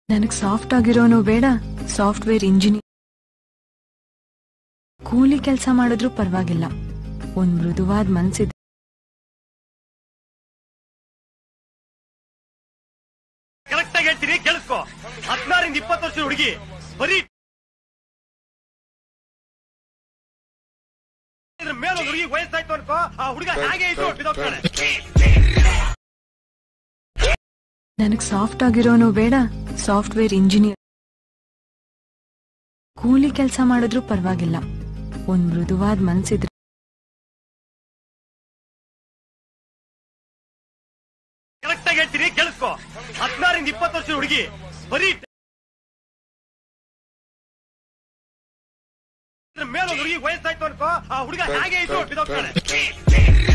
ನನಗ್ ಸಾಫ್ಟ್ ಆಗಿರೋನು ಬೇಡ software engineer ಕೂಲಿ ಕೆಲಸ ಮಾಡಿದ್ರೂ ಪರವಾಗಿಲ್ಲ ಒಂದ್ ಮೃದುವಾದ ಮನ್ಸಿದೆ ಕರೆಕ್ಟ್ ಆಗಿ ಹೇಳ್ತೀನಿ ಕೇಳಿಸ್ಕೊ ಹದಿನಾರಿಂದ ಇಪ್ಪತ್ತು ವರ್ಷದ ಹುಡುಗಿ ಬರೀ ಇದ್ರ ಮೇಲೆ ಒಂದು ಹುಡುಗಿ ವಯಸ್ಸಾಯ್ತು ಅನ್ಕೋ ಆ ಹುಡುಗ ಹಾಗೆ ಇದ್ದು ಬಿದ್ದೋಗ್ತಾಳೆ ನನಗ್ ಸಾಫ್ಟ್ ಆಗಿರೋನು ಬೇಡ ಸಾಫ್ಟ್ವೇರ್ ಇಂಜಿನಿಯರ್ ಕೂಲಿ ಕೆಲಸ ಮಾಡಿದ್ರೂ ಪರವಾಗಿಲ್ಲ ಒಂದ್ ಮೃದುವಾದ ಮನ್ಸಿದ್ರೆ ಕರೆಕ್ಟ್ ಆಗಿ ಹೇಳ್ತೀನಿ ಕೇಳಿಸ್ಕೊ ಹದಿನಾರಿಂದ ಇಪ್ಪತ್ತು ವರ್ಷದ ಹುಡುಗಿ ಬರೀ ಇದ್ರ ಮೇಲೆ ಒಂದು ಹುಡುಗಿ ವಯಸ್ಸಾಯ್ತು ಅನ್ಕೋ ಆ ಹುಡುಗ ಹಾಗೆ ಇದ್ದು ಬಿದ್ದೋಗ್ತಾಳೆ